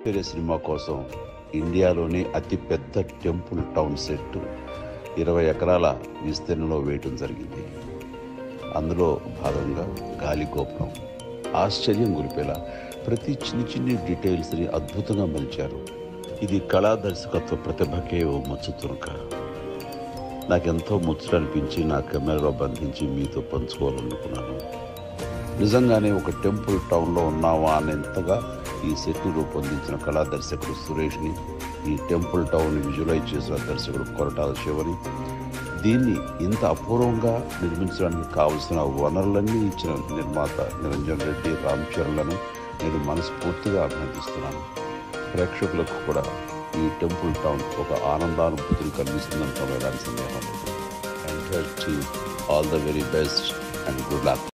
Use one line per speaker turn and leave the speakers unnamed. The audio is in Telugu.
వేరే సినిమా కోసం ఇండియాలోనే అతిపెద్ద టెంపుల్ టౌన్ సెట్ ఇరవై ఎకరాల విస్తీర్ణంలో వేయటం జరిగింది అందులో భాగంగా గాలి గోపురం ఆశ్చర్యం గురిపేలా ప్రతి చిన్ని చిన్ని డీటెయిల్స్ని అద్భుతంగా మలిచారు ఇది కళా దర్శకత్వ ప్రతిభకే ఓ మచ్చు తునక నాకెంతో ముచ్చట అనిపించి నా కెమెరాలో బంధించి మీతో పంచుకోవాలనుకున్నాను నిజంగానే ఒక టెంపుల్ టౌన్లో ఉన్నావా అనేంతగా ఈ సెట్ని రూపొందించిన కళా దర్శకుడు సురేష్ని ఈ టెంపుల్ టౌన్ని విజువలైజ్ చేసిన దర్శకుడు కొరటాల శివని దీన్ని ఇంత అపూర్వంగా నిర్మించడానికి కావలసిన వనరులన్నీ ఇచ్చిన నిర్మాత నిరంజన్ రెడ్డి రామ్ చరణ్లను నేను మనస్ఫూర్తిగా అభినందిస్తున్నాను ప్రేక్షకులకు కూడా ఈ టెంపుల్ టౌన్ ఒక ఆనందానుభూతిని కలిగిస్తుందని ఎలాంటి సందేహం లేదు and all the very best and good luck